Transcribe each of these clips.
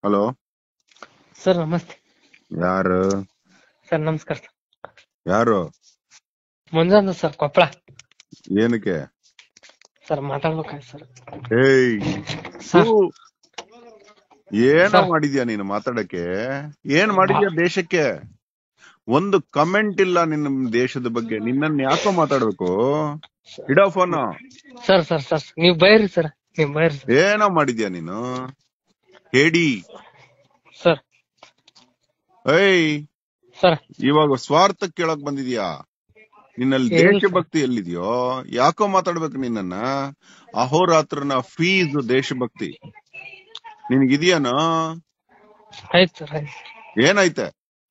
Hello sir ನಮಸ್ತೆ ಯಾರು sir ನಮಸ್ಕಾರ ಸರ್ ಯಾರು ಮುಂಜಾನೆ ಸರ್ ಕೊಪ್ಪಳ ಏನಕ್ಕೆ ಸರ್ ಮಾತಾಡ್ಬೇಕಾಯ್ತು ಸರ್ ಏಯ್ ಸರ್ ಥೂ. ಏನೋ ಸರ್. ಮಾಡಿದ್ಯಾ ನೀನು ಮಾತಾಡಕ್ಕೆ ಏನ್ ಮಾಡಿದ್ಯಾ ದೇಶಕ್ಕೆ ಒಂದು ಕಮೆಂಟ್ ಇಲ್ಲ ನಿನ್ನ ದೇಶದ ಬಗ್ಗೆ ನಿನ್ನನ್ನ ಯಾಕೋ ಮಾತಾಡ್ಬೇಕು ಇಡೋ ಫೋನ್ ಸರ್ ಸರ್ ಸರ್ ನೀವ್ ಬೈರಿ ಸರ್ ನೀವ್ ಬೈರಿ ಸರ್ ಏನೋ ಮಾಡಿದ್ಯಾ ನೀನು ಹೇಡಿ ಸರ್ ಏಯ್ ಸರ್ ಇವಾಗ ಸ್ವಾರ್ಥ ಕೇಳಕ್ ಬಂದಿದ್ಯಾ ನಿನ್ನಲ್ಲಿ ಇಲ್ಲ ಸರ್. ದೇಶಭಕ್ತಿ ಎಲ್ಲಿದ್ಯೋ ಯಾಕೋ ಮಾತಾಡ್ಬೇಕು ನಿನ್ನನ್ನ ಅಹೋರಾತ್ರನ ಫೀಸ್ ದೇಶಭಕ್ತಿ ನಿನ್ಗಿದ್ಯಾನೋ ಆಯ್ತು ಸರ್ ಆಯ್ತು ಏನೈತೆ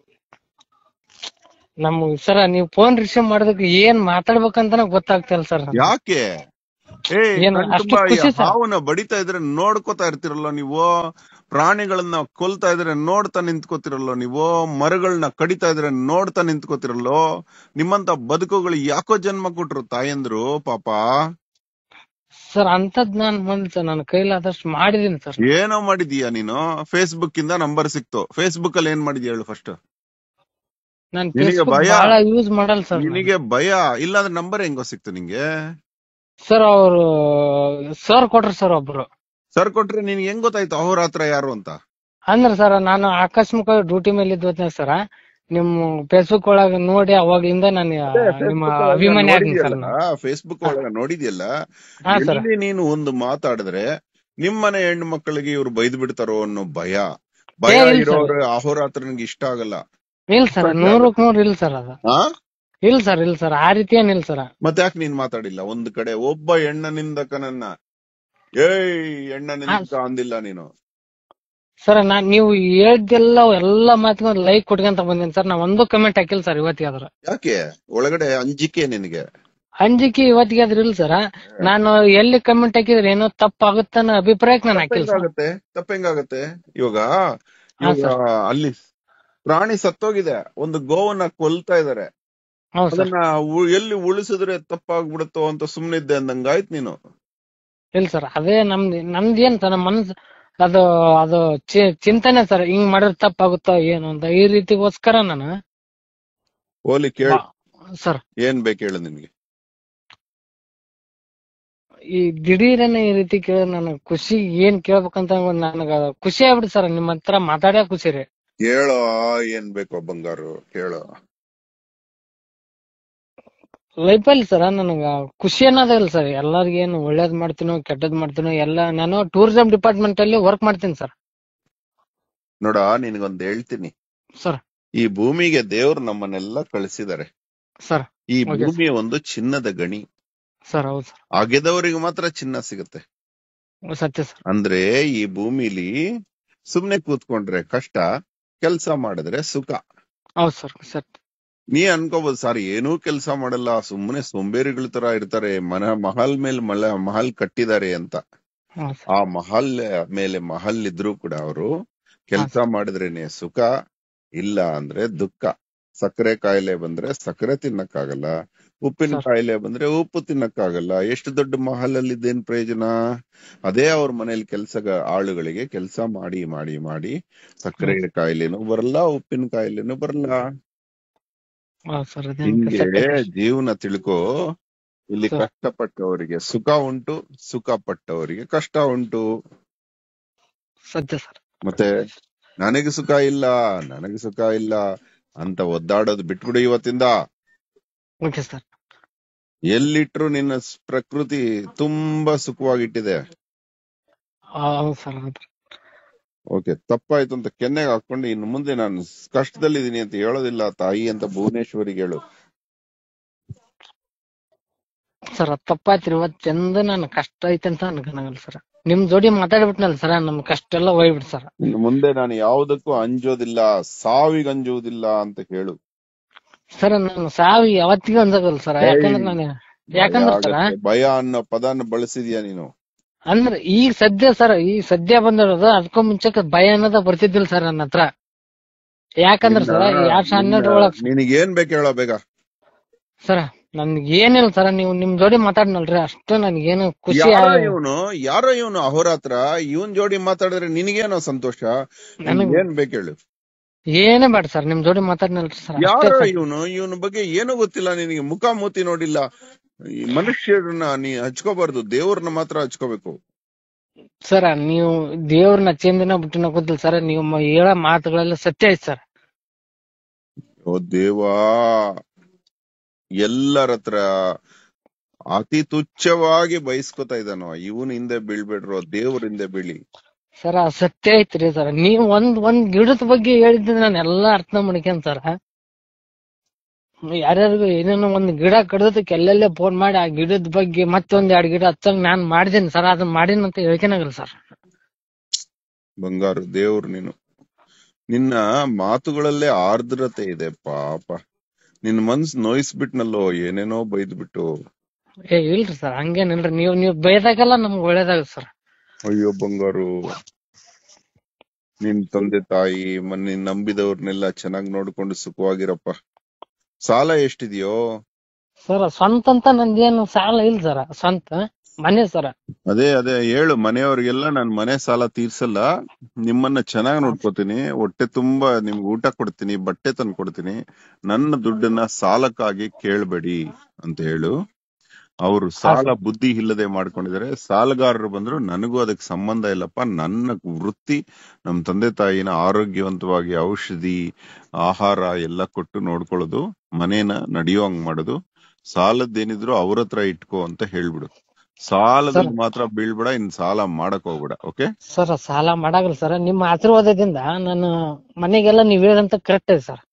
ನಮ್ ಸರ ನೀವ್ ಫೋನ್ ರಿಸೀವ್ ಮಾಡೋದಕ್ಕೆ ಏನ್ ಮಾತಾಡ್ಬೇಕಂತಾನೆ ಗೊತ್ತಾಗ್ತಿಲ್ಲ ಸರ್ ಯಾಕೆ ಏ ಏನು ಕಣ್ ಅಷ್ಟು ತುಂಬಾ ಈ ಖುಷಿ ಸರ್? ಹಾವನ್ನ ಬಡಿತಾ ಇದ್ರೆ ನೋಡ್ಕೋತಾ ಇರ್ತಿರಲ್ಲ ನೀವು ಪ್ರಾಣಿಗಳನ್ನ ಕೊಲ್ತಾ ಇದ್ರೆ ನೋಡ್ತಾ ನಿಂತ್ಕೋತಿರಲ್ಲೋ ನೀವು ಮರಗಳನ್ನ ಕಡಿತಾ ಇದ್ರೆ ನೋಡ್ತಾ ನಿಂತ್ಕೋತಿರಲ್ಲೋ ನಿಮ್ಮಂತ ಬದುಕುಗಳು ಯಾಕೋ ಜನ್ಮ ಕೊಟ್ರು ತಾಯಂದ್ರು ಪಾಪ ಸರ್ ಅಂತದ್ ನಾನ್ ಬಂದ್ ಸರ್ ನನ್ನ ಕೈಲಾದಷ್ಟು ಮಾಡಿದೀನಿ ಸರ್ ಏನೋ ಮಾಡಿದೀಯ ನೀನು ಫೇಸ್ಬುಕ್ ಇಂದ ನಂಬರ್ ಸಿಕ್ತು ಫೇಸ್ಬುಕ್ ಅಲ್ಲಿ ಏನ್ ಮಾಡಿದ್ಯಾ ಹೇಳು ಫಸ್ಟ್ ನಾನ್ ನಿನಗೆ ಫೇಸ್ಬುಕ್ ಭಯ? ಬಹಳ ಯೂಸ್ ಮಾಡಲ್ಲ ಸರ್ ನಿನಗೆ ಭಯ ಇಲ್ಲಾಂದ್ರೆ ನಂಬರ್ ಹೆಂಗೋ ಸಿಕ್ತು ನಿಂಗೆ ಸರ್ ಅವ್ರು ಸರ್ ಕೊಟ್ರು ಸರ್ ಒಬ್ರು ಸರ್ ಕೊಟ್ರೆ ನಿನ್ಗೆ ಹೆಂಗ್ ಗೊತ್ತಾಯ್ತು ಅಹೋರಾತ್ರ ಯಾರು ಅಂತ ಅಂದ್ರ ಸರ್ ನಾನು ಆಕಸ್ಮಿಕವಾಗಿ ಡ್ಯೂಟಿ ಮೇಲೆ ಇದ್ದ ಸರ್ ನಿಮ್ ಫೇಸ್ಬುಕ್ ಒಳಗ ನೋಡಿ ಅವಾಗ್ಲಿಂದ ನಾನು ನಿಮ್ಮ ಅಭಿಮಾನಿ ಆಗಿನಿ ಸರ್ ನಾನು. ಫೇಸ್ಬುಕ್ ಒಳಗ ನೋಡಿದ್ಯಲ್ಲ ಹಾ ಸರ್ ಎಲ್ಲಿ ನೀನು ಒಂದು ಮಾತಾಡಿದ್ರೆ ನಿಮ್ಮನೆ ಹೆಣ್ಣು ಮಕ್ಕಳಿಗೆ ಇವ್ರು ಬೈದ್ ಬಿಡ್ತಾರೋ ಅನ್ನೋ ಭಯ ಭಯ ಏ, ಇಲ್ಲ ಇರೋರು ಅಹೋರಾತ್ರನಿಗೆ ಇಷ್ಟ ಆಗಲ್ಲ ಇಲ್ಲ ಸರ್ ನೂರಕ್ ನೂರ್ ಇಲ್ಲ ಸರ್ ಅದು ಆ ಇಲ್ಲ ಸರ್ ಇಲ್ಲ ಸರ್ ಆ ರೀತಿ ಏನಿಲ್ಲ ಸರ್ ಮತ್ತೆ ಯಾಕೆ ನೀನ್ ಮಾತಾಡಿಲ್ಲ ಒಂದ್ ಕಡೆ ಒಬ್ಬ ಹೆಣ್ಣ ನಿಂದಕನನ್ನ ಏಯ್ ಹೆಣ್ಣ ನಿಂದಕ ಅಂದಿಲ್ಲ ನೀನು ಸರ್ ನಾನ್ ನೀವು ಹೇಳ್ದೆಲ್ಲ ಎಲ್ಲಾ ಮಾತಿಗೆ ಲೈಕ್ ಕೊಟ್ಕೊಂತ ಬಂದೇನಿ ಸರ್ ನಾ ಒಂದು ಕಮೆಂಟ್ ಹಾಕಿಲ್ಲ ಸರ್ ಇವತ್ತಿಗೆ ಅದ್ರ ಯಾಕೆ ಒಳಗಡೆ ಅಂಜಿಕೆ ನಿನಗೆ ಅಂಜಿಕೆ ಇವತ್ತಿಗೆ ಅದ್ರ ಇಲ್ಲ ಸರ್ ನಾನು ಎಲ್ಲಿ ಕಮೆಂಟ್ ಹಾಕಿದ್ರೆ ಏನೋ ತಪ್ಪಾಗುತ್ತೆ ಅನ್ನೋ ಅಭಿಪ್ರಾಯಕ್ಕೆ ನಾನು ಹಾಕಿಲ್ಲ ಸರ್ ತಪ್ಪೆಂಗಾಗತ್ತೆ ತಪ್ಪೆಂಗಾಗತ್ತೆ ಇವಾಗ ಹಾ, ಇವಾಗ ಅಲ್ಲಿ ಪ್ರಾಣಿ ಸತ್ತೋಗಿದೆ ಒಂದು ಗೋವನ್ನ ಕೊಲ್ತಾ ಇದಾರೆ ಹೌದು ಸರ್ ಅದನ್ನ ಉ- ಎಲ್ಲಿ ಉಳಿಸಿದ್ರೆ ತಪ್ಪಾಗ್ಬಿಡುತ್ತೋ ಅಂತ ಸುಮ್ನಿದ್ದೆ ಅಂದಂಗಾಯ್ತು ನೀನು ಇಲ್ಲ ಸರ್ ಅದೇ ನಮ್ದು ನಮ್ದು ಏನ್ ಸರ್ ನಮ್ಮ ಮನ್ಸ್ ಅದು ಅದು ಚಿ- ಚಿಂತನೆ ಸರ್ ಹಿಂಗ್ ಮಾಡಿದ್ರೆ ತಪ್ಪಾಗುತ್ತೋ ಏನು ಅಂತ ಈ ರೀತಿಗೋಸ್ಕರ ನಾನು ಹೋಲಿ ಕೇಳ ಸರ್ ಏನ್ ಬೇಕು ಹೇಳು ನಿನ್ಗೆ ಈ ದಿಢೀರನೆ ಈ ರೀತಿ ಕೇಳ ನಾನು ಖುಷಿ ಏನ್ ಕೇಳ್ಬೇಕಂತ ನನಗ ಖುಷಿ ಆಗ್ಬಿಡ್ತು ಸರ್ ನಿಮ್ಮ ಹತ್ರ ಮಾತಾಡ್ಯಾ ಖುಷಿ ರೀ ಹೇಳೋ ಏನ್ ಬೇಕೋ ಬಂಗಾರು ಹೇಳೋ ಲೈಫಲ್ಲಿ ಸರ್ ನನಗ ಖುಷಿ ಅನ್ನೋದೇ ಇಲ್ಲ ಸರ್ ಎಲ್ಲರಿಗೂ ಏನು ಒಳ್ಳೇದ್ ಮಾಡ್ತೀನೋ ಕೆಟ್ಟದ್ ಮಾಡ್ತೀನೋ ಎಲ್ಲ ನಾನು ಟೂರಿಸಂ ಡಿಪಾರ್ಟ್ಮೆಂಟ್ ಅಲ್ಲಿ ವರ್ಕ್ ಮಾಡ್ತೀನಿ ಸರ್ ನೋಡ ನಿನಗೊಂದ್ ಹೇಳ್ತೀನಿ ಸರ್ ಈ ಭೂಮಿಗೆ ದೇವ್ರು ನಮ್ಮನ್ನೆಲ್ಲ ಕಳಿಸಿದಾರೆ ಸರ್ ಈ Okay, ಭೂಮಿ ಒಂದು ಚಿನ್ನದ ಗಣಿ ಸರ್ ಹೌದು ಸರ್ ಅಗೆದವರಿಗೆ ಮಾತ್ರ ಚಿನ್ನ ಸಿಗುತ್ತೆ ಸತ್ಯ ಸರ್ ಅಂದ್ರೆ ಈ ಭೂಮಿಲಿ ಸುಮ್ನೆ ಕೂತ್ಕೊಂಡ್ರೆ ಕಷ್ಟ ಕೆಲ್ಸ ಮಾಡಿದ್ರೆ ಸುಖ ಹೌದು ಸರ್ ಸತ್ಯ ನೀ ಅನ್ಕೋಬಹುದು ಸರ್ ಏನೂ ಕೆಲಸ ಮಾಡಲ್ಲ ಸುಮ್ಮನೆ ಸೋಂಬೇರಿಗಳ ತರ ಇರ್ತಾರೆ ಮನ ಮಹಲ್ ಮೇಲೆ ಮಲ ಮಹಲ್ ಕಟ್ಟಿದ್ದಾರೆ ಅಂತ ಹೌದು ಸರ್ ಆ ಮಹಲ್ ಮೇಲೆ ಮಹಲ್ ಇದ್ರೂ ಕೂಡ ಅವರು ಕೆಲಸ ಮಾಡಿದ್ರೇನೆ ಸುಖ ಇಲ್ಲ ಅಂದ್ರೆ ದುಃಖ ಸಕ್ಕರೆ ಕಾಯಿಲೆ ಬಂದ್ರೆ ಸಕ್ಕರೆ ತಿನ್ನಕ್ಕಾಗಲ್ಲ ಉಪ್ಪಿನ ಸರ್. ಕಾಯಿಲೆ ಬಂದ್ರೆ ಉಪ್ಪು ತಿನ್ನಕ್ಕಾಗಲ್ಲ ಎಷ್ಟು ದೊಡ್ಡ ಮಹಲ್ ಅಲ್ಲಿ ಇದೇನ್ ಪ್ರಯೋಜನ ಅದೇ ಅವ್ರ ಮನೇಲಿ ಕೆಲ್ಸ ಆಳುಗಳಿಗೆ ಕೆಲಸ ಮಾಡಿ ಮಾಡಿ ಮಾಡಿ ಸಕ್ಕರೆ ಕಾಯಿಲೆನೂ ಬರಲ್ಲ ಉಪ್ಪಿನ ಕಾಯಿಲೆನೂ ಬರಲ್ಲ ಹೌದು ಸರ್ ಅದೇ ಹಿಂಗೆ ಸತ್ಯ ಜೀವನ ತಿಳ್ಕೋ ಇಲ್ಲಿ ಸರ್. ಕಷ್ಟಪಟ್ಟವರಿಗೆ ಸುಖ ಉಂಟು ಸುಖ ಪಟ್ಟವರಿಗೆ ಕಷ್ಟ ಉಂಟು ಸತ್ಯ ಸರ್ ಮತ್ತೆ ನನಗೆ ಸುಖ ಇಲ್ಲ ನನಗೆ ಸುಖ ಇಲ್ಲ ಅಂತ ಒದ್ದಾಡೋದು ಬಿಟ್ಬಿಡು ಇವತ್ತಿಂದ ಓಕೆ ಸರ್ ಎಲ್ಲಿಟ್ರು ನಿನ್ನ ಸ್- ಪ್ರಕೃತಿ ತುಂಬಾ ಸುಖವಾಗಿಟ್ಟಿದೆ ಹೌದು ಸರ್ ಹೌದು ಓಕೆ ತಪ್ಪಾಯ್ತು ಅಂತ ಕೆನ್ನೆಗೆ ಹಾಕೊಂಡು ಇನ್ನು ಮುಂದೆ ನಾನು ಕಷ್ಟದಲ್ಲಿದ್ದೀನಿ ಅಂತ ಹೇಳೋದಿಲ್ಲ ತಾಯಿ ಅಂತ ಭುವನೇಶ್ವರಿಗೆ ಹೇಳು ಸರ್ ಅದ್ ತಪ್ಪಾಯ್ತ್ರಿ ಇವತ್ ಚಂದ ನಾನು ಕಷ್ಟ ಐತೆ ಅಂತ ಅನ್ಕೊಳಂಗಿಲ್ಲ ಸರ್ ನಿಮ್ ಜೋಡಿ ಮಾತಾಡ್ಬಿಟ್ನಲ್ಲ ಸರ್ ನಮ್ ಕಷ್ಟ ಎಲ್ಲ ಹೋಗ್ಬಿಡ್ ಸರ್ ಇನ್ನು ಮುಂದೆ ನಾನು ಯಾವುದಕ್ಕೂ ಅಂಜೋದಿಲ್ಲ ಸಾವಿಗೆ ಅಂಜುವುದಿಲ್ಲ ಅಂತ ಹೇಳು ಸರ್ ನಾನು ಸಾವು ಯಾವತ್ತಿಗೂ ಅನ್ಸೋದಿಲ್ಲ ಸರ್ ಯಾಕಂದ್ರೆ ನಾನು ಯಾಕಂದ್ರೆ ಭಯ ಸರ್ ಆಗತ್ತೆ. ಭಯ ಅನ್ನೋ ಪದನ ಬಳಸಿದ್ಯಾ ನೀನು ಅಂದ್ರೆ ಈಗ ಸದ್ಯ ಸರ್ ಈ ಸದ್ಯ ಬಂದಿರೋದು ಅದಕ್ಕೂ ಮುಂಚೆಕ ಭಯ ಅನ್ನೋದ ಬರ್ತಿದ್ದಿಲ್ಲ ಸರ್ ನನ್ನ ಹತ್ರ ಯಾಕಂದ್ರೆ ಸರ್ ಎರಡ್ ಸಾವಿರದ ಹನ್ನೆರಡು ಒಳಗ್ ನಿನಗೆ ಏನ್ ಬೇಕು ಹೇಳೋ ಬೇಗ ಸರ್ ನನ್ಗೆ ಏನಿಲ್ಲ ಸರ್ ನೀವು ನಿಮ್ ಜೋಡಿ ಮಾತಾಡ್ನಲ್ರಿ ಅಷ್ಟೇ ನನ್ಗೇನು ಖುಷಿ ಯಾರೋ ಆಗ- ಇವನು ಯಾರೋ ಇವನು ಅಹೋರಾತ್ರ ಇವನ್ ಜೋಡಿ ಮಾತಾಡಿದ್ರೆ ನಿನಗೇನೋ ಸಂತೋಷ ನನಗ್- ಏನ್ ಬೇಕು ಹೇಳು ಏನೇ ಬೇಡ ಸರ್ ನಿಮ್ ಜೋಡಿ ಮಾತಾಡ್ನಲ್ರಿ ಸರ್ ಅಷ್ಟೇ ಯಾರೋ ಸರ್ ಇವನು ಇವನ ಬಗ್ಗೆ ಏನೂ ಗೊತ್ತಿಲ್ಲ ನಿನಗೆ ಮುಖ ಮೂತಿ ನೋಡಿಲ್ಲ ಈ ಮನುಷ್ಯರನ್ನ ನೀ ಹಚ್ಕೋಬಾರ್ದು ದೇವ್ರನ್ನ ಮಾತ್ರ ಹಚ್ಕೋಬೇಕು ಸರ್ ನೀವು ದೇವ್ರನ್ನ ಚಂದಿನ ಬಿಟ್ಟಿನ ಗೊತ್ತಿಲ್ಲ ಸರ್ ನೀವು ಮ- ಹೇಳೋ ಮಾತುಗಳೆಲ್ಲ ಸತ್ಯ ಐತ್ ಸರ್ ಓ ದೇವಾ ಎಲ್ಲರ ಹತ್ರ ಅತಿ ತುಚ್ಛವಾಗಿ ಬಯಸ್ಕೊತಾ ಇದ್ದಾನೋ ಇವನ್ ಹಿಂದೆ ಬೀಳ್ಬೇಡ್ರೋ ದೇವ್ರ ಹಿಂದೆ ಬೀಳಿ ಸರ್ ಆ ಸತ್ಯ ಐತ್ರಿ ಸರ್ ನೀವ್ ಒಂದ್ ಒಂದ್ ಗಿಡದ ಬಗ್ಗೆ ಹೇಳಿದ್ರೆ ನಾನು ಎಲ್ಲಾ ಅರ್ಥ ಮಾಡ್ಕೇನ್ ಸರ್ ಯಾರ್ಯಾರಿಗೂ ಏನೇನೋ ಒಂದ್ ಗಿಡ ಕಡ್ದದಕ್ಕೆ ಎಲ್ಲೆಲ್ಲೇ ಫೋನ್ ಮಾಡಿ ಆ ಗಿಡದ ಬಗ್ಗೆ ಮತ್ತೊಂದ್ ಎರಡ್ ಗಿಡ ಹಚ್ಚಂಗ್ ನಾನ್ ಮಾಡಿದೇನಿ ಸರ್ ಅದನ್ನ ಮಾಡಿನ ಅಂತ ಹೇಳ್ಕೊನಾಗಲ್ಲ ಸರ್ ಬಂಗಾರು ದೇವ್ರು ನೀನು ನಿನ್ನ ಮಾತುಗಳಲ್ಲೇ ಆರ್ದ್ರತೆ ಇದೆ ಪಾಪ ನಿನ್ ಮನ್ಸ್ ನೋಯಿಸ್ಬಿಟ್ನಲ್ಲೋ ಏನೇನೋ ಬೈದ್ಬಿಟ್ಟು ಏ ಇಲ್ರಿ ಸರ್ ಹಂಗೇನಿಲ್ರಿ ನೀವ್ ನೀವ್ ಬೈದಾಗೆಲ್ಲ ನಮ್ಗ್ ಒಳ್ಳೇದಾಗುತ್ತೆ ಸರ್ ಅಯ್ಯೋ ಬಂಗಾರು ನಿನ್ ತಂದೆ ತಾಯಿ ಮನೆ ನಂಬಿದವ್ರನ್ನೆಲ್ಲ ಚೆನ್ನಾಗ್ ನೋಡ್ಕೊಂಡು ಸುಖವಾಗಿರಪ್ಪ ಸಾಲ ಎಷ್ಟಿದ್ಯೋ ಸರ್ ಸ್ವಂತ ಅಂತ ನಂದೇನು ಸಾಲ ಇಲ್ಲ ಸರ್ ಸ್ವಂತ ಮನೆ ಸರ್ ಅದೇ ಅದೇ ಹೇಳು ಮನೆಯವ್ರಿಗೆಲ್ಲ ನಾನ್ ಮನೆ ಸಾಲ ತೀರ್ಸಲ್ಲ ನಿಮ್ಮನ್ನ ಚೆನ್ನಾಗ್ ನೋಡ್ಕೋತೀನಿ ಹೊಟ್ಟೆ ತುಂಬಾ ನಿಮ್ಗೆ ಊಟ ಕೊಡ್ತೀನಿ ಬಟ್ಟೆ ತಂದು ಕೊಡ್ತೀನಿ ನನ್ನ ದುಡ್ಡನ್ನ ಸಾಲಕ್ಕಾಗಿ ಕೇಳ್ಬೇಡಿ ಅಂತ ಹೇಳು ಅವರು ಸಾಲ ಬುದ್ಧಿ ಇಲ್ಲದೆ ಮಾಡ್ಕೊಂಡಿದ್ದಾರೆ ಸಾಲಗಾರರು ಬಂದ್ರು ನನಗೂ ಅದಕ್ಕೆ ಸಂಬಂಧ ಇಲ್ಲಪ್ಪ ನನ್ನ ವೃತ್ತಿ ನಮ್ ತಂದೆ ತಾಯಿನ ಆರೋಗ್ಯವಂತವಾಗಿ ಔಷಧಿ ಆಹಾರ ಎಲ್ಲ ಕೊಟ್ಟು ನೋಡ್ಕೊಳ್ಳೋದು ಮನೇನ ನಡೆಯೋ ಹಂಗ್ ಮಾಡೋದು ಸಾಲದ್ದೇನಿದ್ರು ಅವ್ರ ಹತ್ರ ಇಟ್ಕೋ ಅಂತ ಹೇಳ್ಬಿಡು ಸಾಲದಲ್ಲಿ ಮಾತ್ರ ಬೀಳ್ಬೇಡ ಇನ್ ಸಾಲ ಮಾಡಕ್ ಹೋಗ್ಬೇಡ ಓಕೆ ಸರ್ ಸಾಲ ಮಾಡಾಗಲ್ಲ ಸರ್ ನಿಮ್ಮ ಆಶೀರ್ವಾದದಿಂದ ನಾನು ಮನೆಗೆಲ್ಲ ನೀವ್ ಹೇಳಿದಂತ ಕರೆಕ್ಟ್ ಇದೆ ಸರ್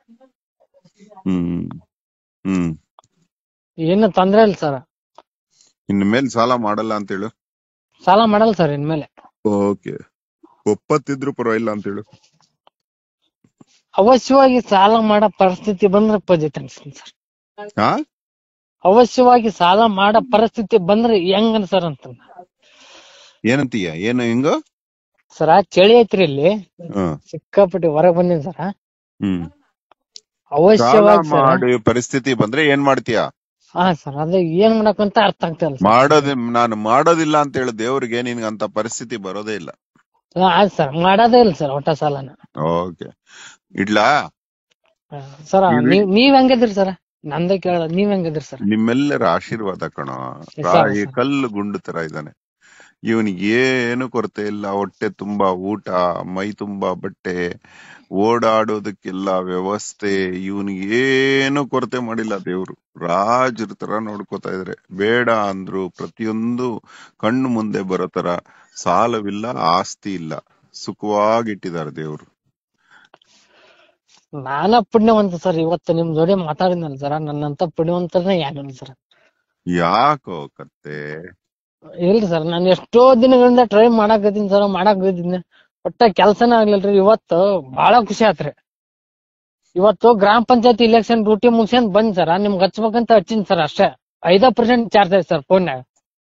ಹ್ಮ್ ಹ್ಮ್ ಏನು ತೊಂದ್ರೆ ಇಲ್ಲ ಸರ್ ಇನ್ ಮೇಲ್ ಸಾಲ ಮಾಡಲ್ಲ ಅಂತ ಹೇಳು ಸಾಲ ಮಾಡಲ್ಲ ಸರ್ ಇನ್ಮೇಲೆ ಓಕೆ ಒಪ್ಪತ್ತಿದ್ರು ಪರವಾಗಿಲ್ಲ ಅಂತ ಹೇಳು ಅವಶ್ಯವಾಗಿ ಸಾಲ ಮಾಡೋ ಪರಿಸ್ಥಿತಿ ಬಂದ್ರೆ ಪಜಿತ್ ಅನ್ಸ್ತೀನಿ ಸರ್ ಹಾ ಅವಶ್ಯವಾಗಿ ಸಾಲ ಮಾಡೋ ಪರಿಸ್ಥಿತಿ ಬಂದ್ರೆ ಹೆಂಗ ಸರ್ ಅಂತ ಏನಂತೀಯ ಏನು ಹೆಂಗೋ ಸರ ಚಳಿ ಐತ್ರಿ ಇಲ್ಲಿ ಹ್ಮ್ ಸಿಕ್ಕಾಪಟ್ಟಿ ಹೊರಗ್ ಬಂದಿನಿ ಸರ್ ಹ್ಮ್ ಸಾಲ ಅವಶ್ಯವಾಗಿ ಸರ್ ಮಾಡಿ ಪರಿಸ್ಥಿತಿ ಬಂದ್ರೆ ಏನ್ ಮಾಡ್ತೀಯ ಹಾ ಸರ್ ಅದೇ ಏನ್ ಮಾಡಕ್ಕಂತ ಅರ್ಥ ಆಗ್ತಾ ಇಲ್ಲ ಮಾಡೋದ್ ನಾನು ಮಾಡೋದಿಲ್ಲ ಅಂತ ಹೇಳು ದೇವ್ರಿಗೆ ನಿನ್ಗೆ ಅಂತ ಪರಿಸ್ಥಿತಿ ಬರೋದೇ ಇಲ್ಲ ಸರ್ ಆಯ್ತು ಸರ್ ಮಾಡೋದೇ ಇಲ್ಲ ಸರ್ ಒಟ್ಟ ಸಾಲನ ಓಕೆ ಇಡ್ಲಾ ಸರ್ ನೀವು- ನೀವ್ ನೀವ್ ಹೆಂಗಿದ್ರಿ ಸರ್ ನಂದೇ ಕೇಳ ನೀವ್ ಹೆಂಗಿದ್ರಿ ಸರ್ ನಿಮ್ಮೆಲ್ಲರ ಆಶೀರ್ವಾದ ಕಣೋ ಸರ್, ರಾಗಿ ಸರ್. ಕಲ್ಲು ಗುಂಡು ತರ ಇದ್ದಾನೆ ಇವನಿಗೆ ಏನು ಕೊರತೆ ಇಲ್ಲ ಹೊಟ್ಟೆ ತುಂಬಾ ಊಟ ಮೈ ತುಂಬಾ ಬಟ್ಟೆ ಓಡಾಡೋದಕ್ಕೆಲ್ಲ ವ್ಯವಸ್ಥೆ ಇವನಿಗೆ ಏನು ಕೊರತೆ ಮಾಡಿಲ್ಲ ದೇವ್ರು ರಾಜರ ತರ ನೋಡ್ಕೋತಾ ಇದಾರೆ ಬೇಡ ಅಂದ್ರು ಪ್ರತಿಯೊಂದು ಕಣ್ಣು ಮುಂದೆ ಬರೋ ತರ ಸಾಲವಿಲ್ಲ ಆಸ್ತಿ ಇಲ್ಲ ಸುಖವಾಗಿಟ್ಟಿದ್ದಾರೆ ದೇವ್ರು ನಾನ ಪುಣ್ಯವಂತ ಸರ್ ಇವತ್ತು ನಿಮ್ ಜೋಡಿ ಮಾತಾಡಿದ್ನಲ್ಲ ಸರ್ ನನ್ನಂತ ಪುಣ್ಯವಂತರೇ ಯಾರಿಲ್ಲ ಸರ್ ಯಾಕೋ ಕತ್ತೆ ಇಲ್ರಿ ಸರ್ ನಾನು ಎಷ್ಟೋ ದಿನಗಳಿಂದ ಟ್ರೈ ಮಾಡಾಕತ್ತೀನಿ ಸರ್ ಮಾಡಾಕತ್ತೀನಿ ಒಟ್ಟ ಕೆಲ್ಸನೇ ಆಗ್ಲಿಲ್ರಿ ಇವತ್ತು ಬಹಳ ಖುಷಿ ಆತ್ರಿ ಇವತ್ತು ಗ್ರಾಮ ಪಂಚಾಯತಿ ಇಲೆಕ್ಷನ್ ಡ್ಯೂಟಿ ಮುಗಿಸ್ಕೊಂಡ್ ಬಂದ್ ಸರ್ ನಿಮ್ಗೆ ಹಚ್ಬೇಕಂತ ಹಚ್ಚಿನಿ ಸರ್ ಅಷ್ಟೇ ಐದ ಪರ್ಸೆಂಟ್ ಚಾರ್ಜ್ ಐತೆ ಸರ್ ಫೋನ್ಯಾಗ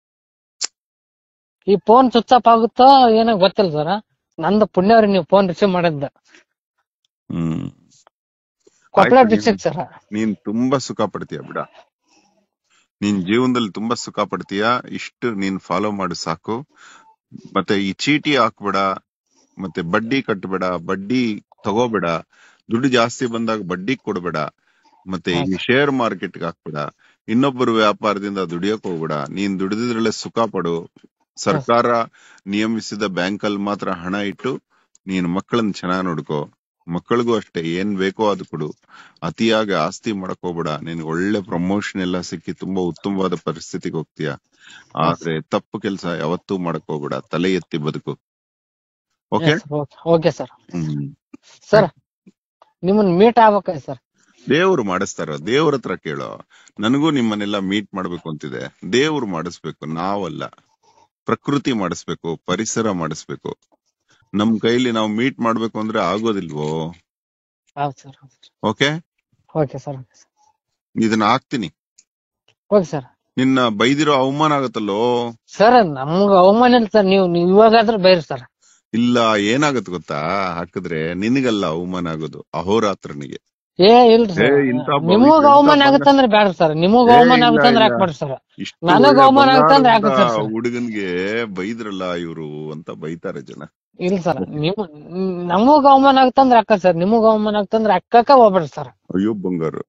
ಈ ಫೋನ್ ಸ್ವಿಚ್ ಆಫ್ ಆಗುತ್ತೋ ಏನೋ ಗೊತ್ತಿಲ್ಲ ಸರ್ ನಂದು ಪುಣ್ಯ ರೀ ನೀವು ಫೋನ್ ರಿಸೀವ್ ಮಾಡಿದ್ದ ಹ್ಮ್ ಕೊಪ್ಪಳ ಆಯ್ತು, ಡಿಸ್ಟ್ರಿಕ್ಟ್ ಸರ್ ನೀನ್ ತುಂಬಾ ಸುಖ ಪಡ್ತೀಯ ಬಿಡ ನೀನ್ ಜೀವನದಲ್ಲಿ ತುಂಬಾ ಸುಖ ಪಡ್ತೀಯ ಇಷ್ಟು ನೀನ್ ಫಾಲೋ ಮಾಡು ಸಾಕು ಮತ್ತೆ ಈ ಚೀಟಿ ಹಾಕ್ಬೇಡ ಮತ್ತೆ ಬಡ್ಡಿ ಕಟ್ಟಬೇಡ ಬಡ್ಡಿ ತಗೋಬೇಡ ದುಡ್ಡು ಜಾಸ್ತಿ ಬಂದಾಗ ಬಡ್ಡಿ ಕೊಡ್ಬೇಡ ಮತ್ತೆ ಈ ಶೇರ್ ಮಾರ್ಕೆಟ್ ಹಾಕ್ಬೇಡ ಇನ್ನೊಬ್ಬರು ವ್ಯಾಪಾರದಿಂದ ದುಡಿಯಕ್ ಹೋಗ್ಬೇಡ ನೀನ್ ದುಡಿದಿದ್ರಲ್ಲೇ ಸುಖ ಪಡು ಸರ್ಕಾರ ನಿಯಮಿಸಿದ ಬ್ಯಾಂಕ್ ಅಲ್ಲಿ ಮಾತ್ರ ಹಣ ಇಟ್ಟು ನೀನ್ ಮಕ್ಕಳನ್ನ ಚೆನ್ನಾಗ್ ನೋಡ್ಕೋ ಮಕ್ಕಳಿಗೂ ಅಷ್ಟೇ ಏನ್ ಬೇಕೋ ಅದು ಕೊಡು ಅತಿಯಾಗಿ ಆಸ್ತಿ ಮಾಡಕ್ ಹೋಗ್ಬೇಡ ನಿನ್ಗೆ ಒಳ್ಳೆ ಪ್ರಮೋಷನ್ ಎಲ್ಲ ಸಿಕ್ಕಿ ತುಂಬಾ ಉತ್ತಮವಾದ ಪರಿಸ್ಥಿತಿಗೆ ಹೋಗ್ತೀಯ ಆದ್ರೆ ತಪ್ಪು ಕೆಲಸ ಯಾವತ್ತೂ ಮಾಡಕ್ ಹೋಗ್ಬೇಡ ತಲೆ ಎತ್ತಿ ಬದುಕು ಓಕೆ ಓಕೆ ಸರ್ ಹ್ಮ್ ಸರ್ ನಿಮ್ಮನ್ನ ಮೀಟ್ ಆಗ್ಬೇಕಾಯ್ತು ಸರ್ ದೇವ್ರು ಮಾಡಿಸ್ತಾರ ದೇವ್ರ ಹತ್ರ ಕೇಳೋ ನನಗೂ ನಿಮ್ಮನ್ನೆಲ್ಲ ಮೀಟ್ ಮಾಡ್ಬೇಕು ಅಂತಿದೆ ದೇವ್ರು ಮಾಡಿಸ್ಬೇಕು ನಾವಲ್ಲ ಪ್ರಕೃತಿ ಮಾಡಿಸ್ಬೇಕು ಪರಿಸರ ಮಾಡಿಸ್ಬೇಕು ನಮ್ ಕೈಲಿ ನಾವು ಮೀಟ್ ಮಾಡ್ಬೇಕು ಅಂದ್ರೆ ಆಗೋದಿಲ್ವೋ ಹೌದು ಸರ್ ಓಕೆ ಓಕೆ ಸರ್ ಇದನ್ನ ಹಾಕ್ತೀನಿ ಓಕೆ ಸರ್ ನಿನ್ನ ಬೈದಿರೋ ಅವಮಾನ ಆಗತ್ತಲ್ಲೋ ಸರ್ ನಮ್ಗ ಅವಮಾನ ಇಲ್ಲ ಸರ್ ನೀವು ನೀವು ಇವಾಗಾದ್ರೂ ಬೈರಿ ಸರ್ ಇಲ್ಲ ಏನಾಗತ್ ಗೊತ್ತಾ ಹಾಕಿದ್ರೆ ನಿನಗಲ್ಲ ಅವಮಾನ ಆಗೋದು ಅಹೋರಾತ್ರನಿಗೆ ಏ ಇಲ್ರಿ ಏ ಸರ್ ಇಂಥ ಭವಿ- ನಿಮಗ್ ಇಂಥ ಅವಮಾನ ಬಂಗಾರ- ಆಗತ್ತಂದ್ರೆ ಬ್ಯಾಡ್ರಿ ಸರ್ ನಿಮಗ್ ಏ, ಅವಮಾನ ಇಲ್ಲ, ಆಗತ್ತಂದ್ರೆ ಇಲ್ಲ. ಯಾಕೆ ಮಾಡ್ರಿ ಸರ್ ಇಷ್ಟು ನನಗ್ ಒಳ್ಳೆ ಅವಮಾನ ಆಗತ್ತಂದ್ರೆ ಯಾಕೆ ಬಂಗಾರದ ಸರ್? ಹುಡುಗನ್ಗೆ ಬೈದ್ರಲ್ಲ ಇವ್ರು ಅಂತ ಬೈತಾರೆ ಜನ ಇಲ್ಲ ಸರ್ ನಿಮ್ ನಮಗ್ ಅವಮಾನ ಆಗತ್ತಂದ್ರೆ ಅಕ್ಕ ಸರ್ ನಿಮಗ್ ಅವಮಾನ ಆಗತ್ತಂದ್ರೆ ಅಕ್ಕಕ್ಕ ಹೋಗ್ಬೇಡ್ರಿ ಸರ್ ಅಯ್ಯೋ ಬಂಗಾರು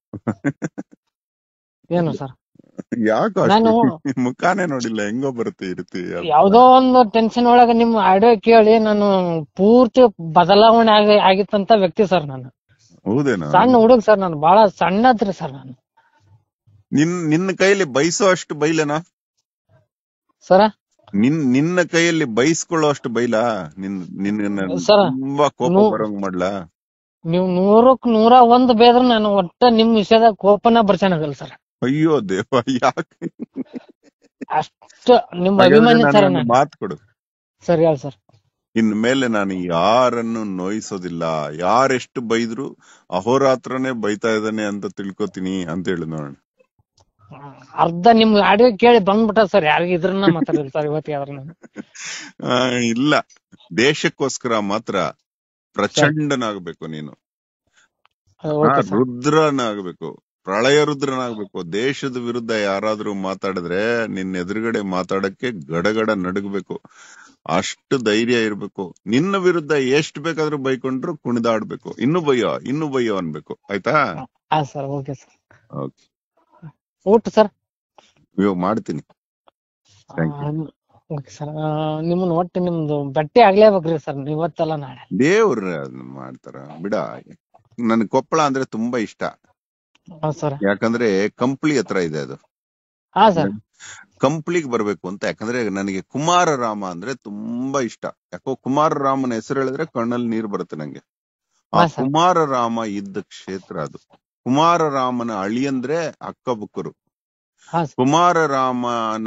ಏನು ಸರ್ ಯಾಕೆ ನಾನು ಮುಖಾನೇ ನೋಡಿಲ್ಲ ಹೆಂಗೋ ಬರುತ್ತೆ ಈ ರೀತಿ ಯಾವ್ದೋ ಒಂದು ಟೆನ್ಷನ್ ಒಳಗ ನಿಮ್ ಆಡಿಯೋ ಕೇಳಿ ನಾನು ಪೂರ್ತಿ ಬದಲಾವಣೆ ಆಗಿ ಆಗಿತ್ತಂತ ವ್ಯಕ್ತಿ ಸರ್ ನಾನು ಹೌದೇನಾ ಸಣ್ಣ ಹುಡುಗ ಸರ್ ನಾನು ಬಹಳ ಸಣ್ಣದ್ರಿ ಸರ್ ನಾನು ನಿನ್ ನಿನ್ನ ಕೈಯಲ್ಲಿ ಬೈಸೋ ಅಷ್ಟು ಬೈಲೇನಾ ಸರ ನಿನ್ ನಿನ್ನ ಕೈಯಲ್ಲಿ ಬೈಸ್ಕೊಳ್ಳೋ ಅಷ್ಟು ಬೈಲಾ ನಿನ್ ನಿನ್ನ ಸರ್, ತುಂಬಾ ಕೋಪ ನೂ- ಬರೋಂಗ್ ಮಾಡ್ಲಾ ನೀವು ನೂರಕ್ ನೂರ ಒಂದ್ ಬೇದ್ರ ನಾನು ಒಟ್ಟ ನಿಮ್ ವಿಷಯದಾಗ ಕೋಪನ ಬರ್ಸನಾಗಲ್ಲ ಸರ್ ಅಯ್ಯೋ ದೇವ ಯಾಕೆ ಅಷ್ಟ ನಿಮ್ ಹಾಗಾದ್ರೆ ಅಭಿಮಾನಿ ಸರ್ ನನಗೊಂದು ನಾನು ಮಾತು ಕೊಡು ಸರಿ ಹೇಳಿ ಸರ್ ಇನ್ ಮೇಲೆ ನಾನು ಯಾರನ್ನು ನೋಯಿಸೋದಿಲ್ಲ ಯಾರೆಷ್ಟು ಬೈದ್ರು ಅಹೋರಾತ್ರನೇ ಬೈತಾ ಇದ್ದಾನೆ ಅಂತ ತಿಳ್ಕೊತೀನಿ ಅಂತ ಹೇಳಿ ನೋಡೋಣ ಅರ್ಧ ನಿಮ್ ಆಡಿಯೋ ಕೇಳಿ ಬಂದ್ಬಿಟ್ಟ ಸರ್ ಯಾರಿಗ ಇದ್ರನ್ನ ಮಾತಾಡಿಲ್ಲ ಸರ್ ಇವತ್ತಿಗೆ ಆದ್ರೆ ನಾನು ಆ, ಇಲ್ಲ ದೇಶಕ್ಕೋಸ್ಕರ ಮಾತ್ರ ಪ್ರಚಂಡನಾಗ್ಬೇಕು ನೀನು ಆ, ಓಕೆ ಸರ್ ರುದ್ರನಾಗ್ಬೇಕು ಪ್ರಳಯ ರುದ್ರನಾಗ್ಬೇಕು ದೇಶದ ವಿರುದ್ಧ ಯಾರಾದ್ರೂ ಮಾತಾಡಿದ್ರೆ ನಿನ್ನ ಎದುರುಗಡೆ ಮಾತಾಡಕ್ಕೆ ಗಡಗಡ ನಡುಗ್ಬೇಕು ಅಷ್ಟು ಧೈರ್ಯ ಇರ್ಬೇಕು ನಿನ್ನ ವಿರುದ್ಧ ಎಷ್ಟ್ ಬೇಕಾದ್ರೂ ಬೈಕೊಂಡ್ರು ಕುಣಿದಾಡ್ಬೇಕು ಇನ್ನು ಬಯ್ಯೋ ಇನ್ನು ಬಯ್ಯೋ ಅನ್ಬೇಕು ಆಯ್ತಾ ಹಾ ಸರ್ ಓಕೆ ಸರ್ ಓಕೆ ಊಟ ಸರ್ ಇವಾಗ ಮಾಡ್ತೀನಿ Thank ಓಕೆ ಸರ್ ನಿಮ್ಮನ್ನ ಒಟ್ಟು ನಿಮ್ದು ಬಟ್ಟೆ ಆಗ್ಲೇಬೇಕ್ರಿ ಸರ್ ಇವತ್ತಲ್ಲ ನಾಳೆ ದೇವ್ರ ಅದ್ನ ಮಾಡ್ತಾರ ಬಿಡ ನನ್ ಕೊಪ್ಪಳ ಅಂದ್ರೆ ತುಂಬಾ ಇಷ್ಟ ಹೌದ್ ಸರ್ ಯಾಕಂದ್ರೆ ಕಂಪ್ಲಿ ಹತ್ರ ಇದೆ ಅದು ಹಾ ಸರ್ ಕಂಪ್ಲಿಗ್ ಬರ್ಬೇಕು ಅಂತ ಯಾಕಂದ್ರೆ ನನಗೆ ಕುಮಾರ ರಾಮ ಅಂದ್ರೆ ತುಂಬಾ ಇಷ್ಟ ಯಾಕೋ ಕುಮಾರ ರಾಮನ ಹೆಸರು ಹೇಳಿದ್ರೆ ಕಣ್ಣಲ್ಲಿ ನೀರ್ ಬರುತ್ತೆ ನಂಗೆ ಆ ಹಾ, ಸರ್. ಕುಮಾರ ರಾಮ ಇದ್ದ ಕ್ಷೇತ್ರ ಅದು ಕುಮಾರ ರಾಮನ ಅಳಿಯಂದ್ರೆ ಅಕ್ಕಬುಕ್ಕರು ಹಾ ಸರ್ ಕುಮಾರ ರಾಮನ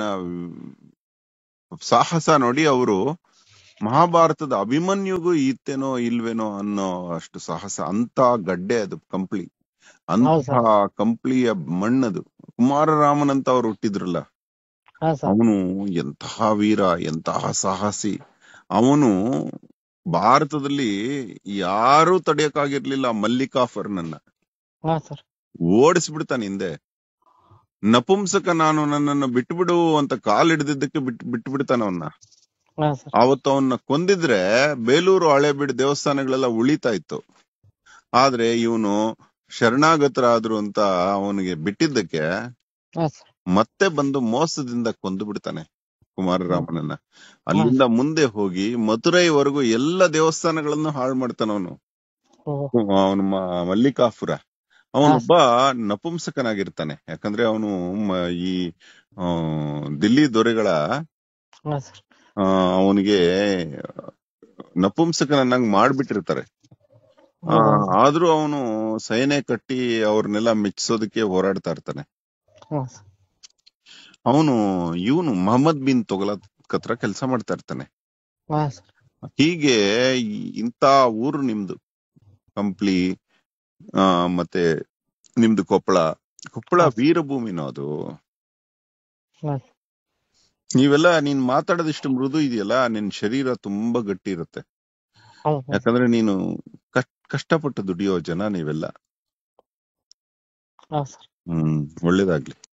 ಸಾಹಸ ನೋಡಿ ಅವರು ಮಹಾಭಾರತದ ಅಭಿಮನ್ಯುಗೂ ಇತ್ತೇನೋ ಇಲ್ವೇನೋ ಅನ್ನೋ ಅಷ್ಟು ಸಾಹಸ ಅಂತ ಗಡ್ಡೆ ಅದು ಕಂಪ್ಲಿ ಹೌದ್ ಅಂತ ಕಂಪ್ಲಿಯ ಮಣ್ಣದು ಕುಮಾರರಾಮನಂತ ಅವ್ರು ಹುಟ್ಟಿದ್ರಲ್ಲ ಹಾ ಸರ್ ಅವನು ಎಂತಹ ವೀರ ಎಂತಹ ಸಾಹಸಿ ಅವನು ಭಾರತದಲ್ಲಿ ಯಾರೂ ತಡೆಯಕ್ಕಾಗಿರ್ಲಿಲ್ಲ ಮಲ್ಲಿಕಾಫರ್ನನ್ನ ಹಾ ಸರ್ ಓಡಿಸ್ಬಿಡ್ತಾನೆ ಹಿಂದೆ ನಪುಂಸಕ ನಾನು ನನ್ನನ್ನು ಬಿಟ್ಬಿಡು ಅಂತ ಕಾಲ್ ಹಿಡಿದಿದ್ದಕ್ಕೆ ಬಿಟ್ ಬಿಟ್ಟು ಬಿಡ್ತಾನ ಅವನ್ನ ಹಾ ಸರ್ ಅವತ್ತು ಅವನ್ನ ಕೊಂದಿದ್ರೆ ಬೇಲೂರು ಹಳೆಬೀಡು ದೇವಸ್ಥಾನಗಳೆಲ್ಲ ಉಳಿತಾ ಇತ್ತು ಆದ್ರೆ ಇವನು ಶರಣಾಗತರಾದ್ರು ಅಂತ ಅವನಿಗೆ ಬಿಟ್ಟಿದ್ದಕ್ಕೆ ಹಾ ಸರ್ ಮತ್ತೆ ಬಂದು ಮೋಸದಿಂದ ಕೊಂದು ಬಿಡ್ತಾನೆ ಕುಮಾರರಾಮನನ್ನ ಅಲ್ಲಿಂದ ಮುಂದೆ ಹೋಗಿ ಮಥುರೈವರೆಗೂ ಎಲ್ಲ ದೇವಸ್ಥಾನಗಳನ್ನು ಹಾಳು ಮಾಡ್ತಾನ ಅವನು ಓ ಅವನು ಮಲ್ಲಿಕಾಫುರ ಅವನೊಬ್ಬ ನಪುಂಸಕನಾಗಿರ್ತಾನೆ ಯಾಕಂದ್ರೆ ಅವನು ಈ ಆ, ದಿಲ್ಲಿ ದೊರೆಗಳ ಹಾ ಸರ್ ಅವನಿಗೆ ನಪುಂಸಕನನ್ನಾಗಿ ಮಾಡ್ಬಿಟ್ಟಿರ್ತಾರೆ ಆ, ಆದ್ರೂ ಅವನು ಸೈನೆ ಕಟ್ಟಿ ಅವ್ರನ್ನೆಲ್ಲ ಮೆಚ್ಚಿಸೋದಕ್ಕೆ ಹೋರಾಡ್ತಾ ಇರ್ತಾನೆ ಹಾ ಸರ್ ಅವನು ಇವನು ಮೊಹಮ್ಮದ್ ಬಿನ್ ತೊಗಲತ್ ಹತ್ರ ಕೆಲಸ ಮಾಡ್ತಾ ಇರ್ತಾನೆ ಹಾ ಸರ್ ಹೀಗೆ ಈ- ಇಂತ ಊರು ನಿಮ್ದು ಕಂಪ್ಲಿ ಆ ಮತ್ತೆ ನಿಮ್ದು ಕೊಪ್ಪಳ ಕೊಪ್ಪಳ ಹಾ. ವೀರಭೂಮಿನೋ ಅದು ಹಾ. ನೀವೆಲ್ಲ ನೀನ್ ಮಾತಾಡೋದಿಷ್ಟು ಮೃದು ಇದೆಯಲ್ಲ ನಿನ್ ಶರೀರ ತುಂಬಾ ಗಟ್ಟಿ ಇರುತ್ತೆ ಹೌದು ಯಾಕಂದ್ರೆ ನೀನು ಕಷ್ಟ ಕಷ್ಟಪಟ್ಟು ದುಡಿಯೋ ಜನ ನೀವೆಲ್ಲ ಹಾ ಸರ್ ಹ್ಮ್ ಒಳ್ಳೇದಾಗ್ಲಿ